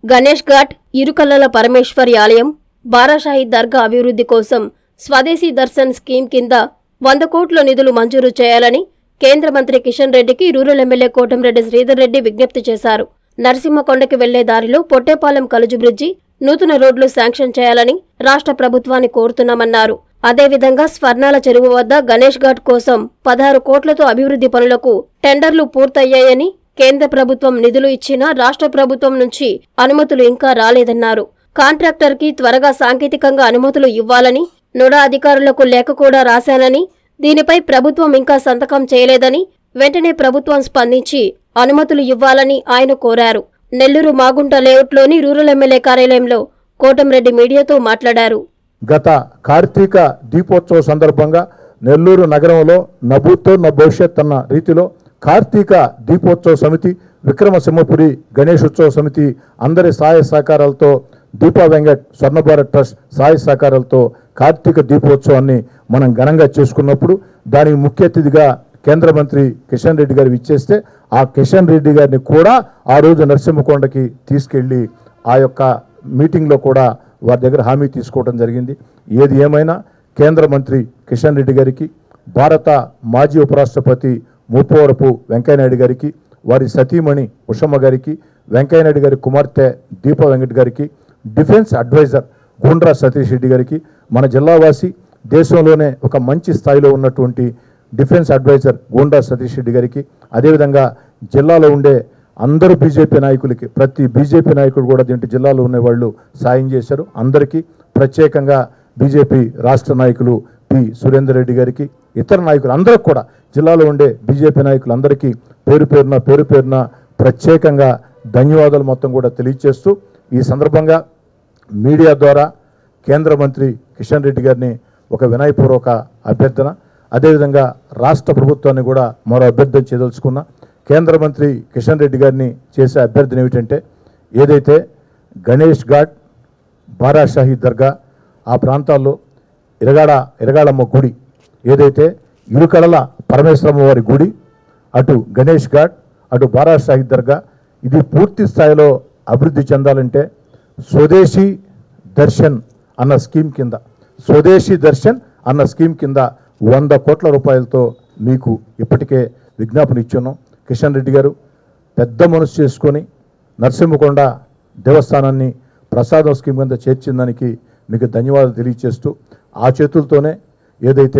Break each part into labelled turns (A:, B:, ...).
A: గణేష్ ఘాట్ ఇరుకల్లల పరమేశ్వరి ఆలయం బారాషాహి దర్గా అభివృద్ధి కోసం స్వదేశీ దర్శన్ స్కీమ్ కింద వంద కోట్ల నిధులు మంజూరు చేయాలని కేంద్ర మంత్రి కిషన్ రెడ్డికి రూరల్ ఎమ్మెల్యే కోటంరెడ్డి శ్రీధర్ రెడ్డి విజ్ఞప్తి చేశారు నరసింహకొండకి వెళ్లే దారిలో పొట్టేపాలెం కలుజు బ్రిడ్జి నూతన రోడ్లు శాంక్షన్ చేయాలని రాష్ట్ర ప్రభుత్వాన్ని కోరుతున్నామన్నారు అదేవిధంగా స్వర్ణాల చెరువు వద్ద గణేష్ ఘాట్ కోసం పదహారు కోట్లతో అభివృద్ధి పనులకు టెండర్లు పూర్తయ్యాయని కేంద్ర ప్రభుత్వం నిధులు ఇచ్చినా రాష్ట్ర ప్రభుత్వం నుంచి అనుమతులు ఇంకా రాలేదన్నారు కాంట్రాక్టర్ కి త్వరగా సాంకేతికంగా అనుమతులు ఇవ్వాలని నుడా అధికారులకు లేఖ కూడా రాశానని దీనిపై ప్రభుత్వం ఇంకా సంతకం చేయలేదని వెంటనే ప్రభుత్వం స్పందించి అనుమతులు ఇవ్వాలని ఆయన కోరారు నెల్లూరు మాగుంట లేఅవుట్లోని రూరల్ ఎమ్మెల్యే కార్యాలయంలో కోటంరెడ్డి మీడియాతో మాట్లాడారు
B: గత కార్తీక దీపోత్సవ సందర్భంగా నెల్లూరు నగరంలో నభూతో నా భవిష్యత్ అన్న రీతిలో కార్తీక దీపోత్సవ సమితి విక్రమసింహపురి గణేశోత్సవ సమితి అందరి సహాయ సహకారాలతో దీపా వెంకట్ స్వర్ణభారత్ ట్రస్ట్ సహాయ సహకారాలతో కార్తీక దీపోత్సవాన్ని మనం ఘనంగా చేసుకున్నప్పుడు దానికి ముఖ్య అతిథిగా కేంద్ర మంత్రి కిషన్ రెడ్డి గారు ఇచ్చేస్తే ఆ కిషన్ రెడ్డి గారిని కూడా ఆ రోజు నరసింహకొండకి తీసుకెళ్లి ఆ యొక్క మీటింగ్లో కూడా వారి దగ్గర హామీ తీసుకోవడం జరిగింది ఏది ఏమైనా కేంద్ర మంత్రి కిషన్ రెడ్డి గారికి భారత మాజీ ఉపరాష్ట్రపతి మూపవరపు వెంకయ్యనాయుడు గారికి వారి సతీమణి ఉషమ్మ గారికి వెంకయ్యనాయుడు గారి కుమార్తె దీప వెంకట్ గారికి డిఫెన్స్ అడ్వైజర్ గుండ్రా సతీష్ రెడ్డి గారికి మన జిల్లావాసి దేశంలోనే ఒక మంచి స్థాయిలో ఉన్నటువంటి డిఫెన్స్ అడ్వైజర్ గూండా సతీష్ రెడ్డి గారికి అదేవిధంగా జిల్లాలో ఉండే అందరూ బీజేపీ నాయకులకి ప్రతి బీజేపీ నాయకుడు కూడా దీంట్లో జిల్లాలో ఉండే వాళ్ళు సాయం చేశారు అందరికీ ప్రత్యేకంగా బీజేపీ రాష్ట్ర నాయకులు పి సురేందర్ రెడ్డి గారికి ఇతర నాయకులు అందరికి కూడా జిల్లాలో ఉండే బీజేపీ నాయకులందరికీ పేరు పేరున పేరు పేరున ప్రత్యేకంగా ధన్యవాదాలు మొత్తం కూడా తెలియజేస్తూ ఈ సందర్భంగా మీడియా ద్వారా కేంద్ర మంత్రి కిషన్ రెడ్డి గారిని ఒక వినయపూర్వక అభ్యర్థన అదేవిధంగా రాష్ట్ర ప్రభుత్వాన్ని కూడా మరో అభ్యర్థన చేయదలుచుకున్నా కేంద్ర మంత్రి కిషన్ రెడ్డి గారిని చేసే అభ్యర్థన ఏమిటంటే ఏదైతే గణేష్ ఘాట్ బారాషాహి దర్గా ఆ ప్రాంతాల్లో ఇరగాడ ఇరగాళమ్మ గుడి ఏదైతే ఇరుకడల పరమేశ్వరమ్మ వారి గుడి అటు గణేష్ ఘాట్ అటు బారాషాహి దర్గా ఇది పూర్తి స్థాయిలో అభివృద్ధి చెందాలంటే స్వదేశీ దర్శన్ అన్న స్కీమ్ కింద స్వదేశీ దర్శన్ అన్న స్కీమ్ కింద వంద కోట్ల రూపాయలతో మీకు ఇప్పటికే విజ్ఞాపన ఇచ్చున్నాం కిషన్ రెడ్డి గారు పెద్ద మనసు చేసుకొని నరసింహకొండ దేవస్థానాన్ని ప్రసాదం స్కీమ్ కింద చేర్చిన దానికి మీకు ధన్యవాదాలు తెలియజేస్తూ ఆ చేతులతోనే ఏదైతే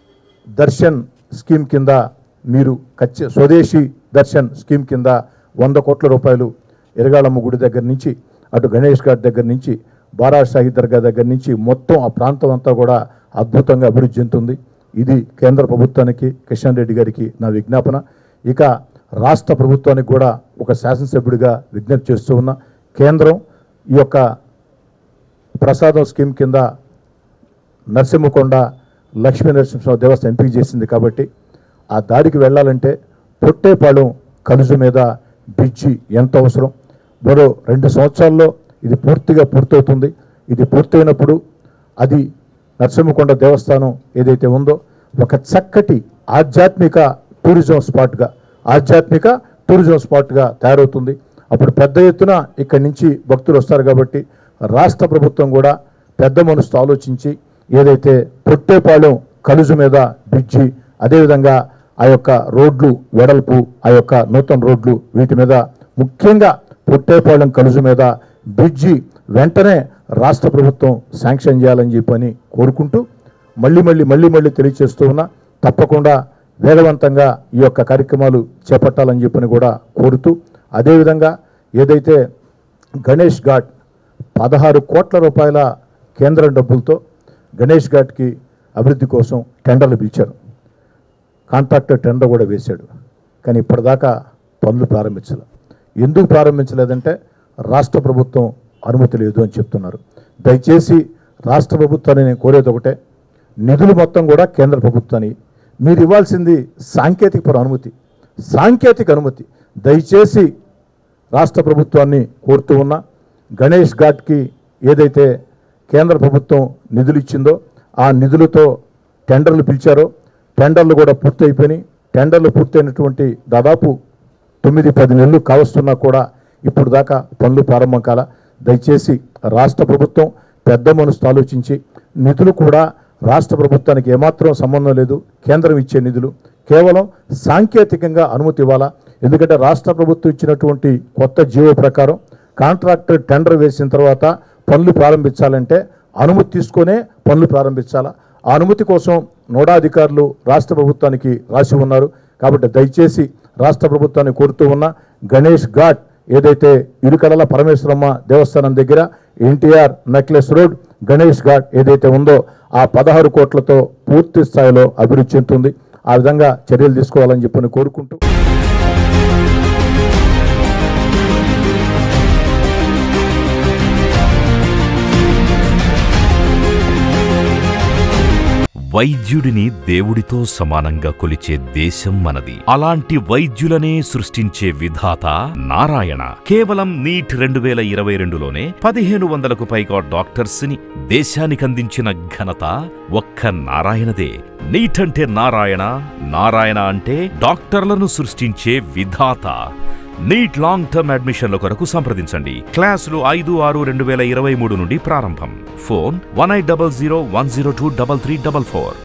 B: దర్శన్ స్కీమ్ కింద మీరు ఖచ్చి స్వదేశీ దర్శన్ స్కీమ్ కింద వంద కోట్ల రూపాయలు ఎరగాళమ్మ గుడి దగ్గర నుంచి అటు గణేష్ ఘాట్ దగ్గర నుంచి బారా షాహి దర్గా దగ్గర నుంచి మొత్తం ఆ ప్రాంతం అంతా కూడా అద్భుతంగా అభివృద్ధి చెందుతుంది ఇది కేంద్ర ప్రభుత్వానికి కిషన్ రెడ్డి గారికి నా విజ్ఞాపన ఇక రాష్ట్ర ప్రభుత్వానికి కూడా ఒక శాసనసభ్యుడిగా విజ్ఞప్తి చేస్తూ ఉన్నా కేంద్రం ఈ యొక్క ప్రసాదం స్కీమ్ కింద నరసింహకొండ లక్ష్మీ నరసింహ దేవస్థానం ఎంపిక చేసింది కాబట్టి ఆ దారికి వెళ్ళాలంటే పొట్టేపాళెం కలుజు మీద బ్రిడ్జి ఎంత అవసరం మరో రెండు సంవత్సరాల్లో ఇది పూర్తిగా పూర్తవుతుంది ఇది పూర్తయినప్పుడు అది నరసింహకొండ దేవస్థానం ఏదైతే ఉందో ఒక చక్కటి ఆధ్యాత్మిక టూరిజం స్పాట్గా ఆధ్యాత్మిక టూరిజం స్పాట్గా తయారవుతుంది అప్పుడు పెద్ద ఎత్తున ఇక్కడి నుంచి భక్తులు వస్తారు కాబట్టి రాష్ట్ర ప్రభుత్వం కూడా పెద్ద మనసుతో ఆలోచించి ఏదైతే పొట్టేపాలెం కలుజు మీద బ్రిడ్జి అదేవిధంగా ఆ యొక్క రోడ్లు వెడల్పు ఆ యొక్క నూతన రోడ్లు వీటి మీద ముఖ్యంగా పొట్టేపాలెం కలుజు మీద బ్రిడ్జి వెంటనే రాష్ట్ర ప్రభుత్వం శాంక్షన్ చేయాలని చెప్పని కోరుకుంటూ మళ్ళీ మళ్ళీ మళ్ళీ మళ్ళీ తెలియజేస్తూ ఉన్నా తప్పకుండా వేగవంతంగా ఈ యొక్క కార్యక్రమాలు చేపట్టాలని చెప్పని కూడా కోరుతూ అదేవిధంగా ఏదైతే గణేష్ ఘాట్ పదహారు కోట్ల రూపాయల కేంద్రం డబ్బులతో గణేష్ ఘాట్కి అభివృద్ధి కోసం టెండర్లు పిలిచారు కాంట్రాక్టర్ టెండర్ కూడా వేశాడు కానీ ఇప్పటిదాకా పనులు ప్రారంభించలేదు ఎందుకు ప్రారంభించలేదంటే రాష్ట్ర ప్రభుత్వం అనుమతి లేదు అని చెప్తున్నారు దయచేసి రాష్ట్ర ప్రభుత్వాన్ని నేను కోరేది ఒకటే నిధులు మొత్తం కూడా కేంద్ర ప్రభుత్వాన్ని మీరు ఇవ్వాల్సింది సాంకేతిక అనుమతి సాంకేతిక అనుమతి దయచేసి రాష్ట్ర ప్రభుత్వాన్ని కోరుతూ ఉన్నా గణేష్ ఘాట్కి ఏదైతే కేంద్ర ప్రభుత్వం నిధులు ఇచ్చిందో ఆ నిధులతో టెండర్లు పిలిచారో టెండర్లు కూడా పూర్తయిపోయినాయి టెండర్లు పూర్తయినటువంటి దాదాపు తొమ్మిది పది నెలలు కావస్తున్నా కూడా ఇప్పుడు దాకా పనులు ప్రారంభం కాల దయచేసి రాష్ట్ర ప్రభుత్వం పెద్ద మనసుతో ఆలోచించి నిధులు కూడా రాష్ట్ర ప్రభుత్వానికి ఏమాత్రం సంబంధం లేదు కేంద్రం ఇచ్చే నిధులు కేవలం సాంకేతికంగా అనుమతి ఇవ్వాలా ఎందుకంటే రాష్ట్ర ప్రభుత్వం ఇచ్చినటువంటి కొత్త జీవో ప్రకారం కాంట్రాక్టర్ టెండర్ వేసిన తర్వాత పనులు ప్రారంభించాలంటే అనుమతి తీసుకొనే పనులు ప్రారంభించాలా ఆ అనుమతి కోసం నోడా అధికారులు రాష్ట్ర ప్రభుత్వానికి రాసి ఉన్నారు కాబట్టి దయచేసి రాష్ట్ర ప్రభుత్వాన్ని కోరుతూ ఉన్న గణేష్ ఘాట్ ఏదైతే ఇరుకడల పరమేశ్వరమ్మ దేవస్థానం దగ్గర NTR necklace road Ganesh ghat ఏదైతే ఉందో ఆ పదహారు కోట్లతో పూర్తి స్థాయిలో అభివృద్ధి చెందుతుంది ఆ విధంగా చర్యలు తీసుకోవాలని చెప్పని కోరుకుంటూ
C: వైద్యుడిని దేవుడితో సమానంగా కొలిచే దేశం మనది అలాంటి వైద్యులనే సృష్టించే విధాత నారాయణ కేవలం నీట్ రెండు వేల ఇరవై రెండులోనే పదిహేను వందలకు పైగా డాక్టర్స్ ని దేశానికి అందించిన ఘనత ఒక్క నారాయణదే నీట్ అంటే నారాయణ నారాయణ అంటే డాక్టర్లను సృష్టించే విధాత నీట్ లాంగ్ టర్మ్ అడ్మిషన్ల కొరకు సంప్రదించండి క్లాసులు ఐదు ఆరు రెండు వేల ఇరవై మూడు నుండి ప్రారంభం phone one eight double zero one zero two double three double four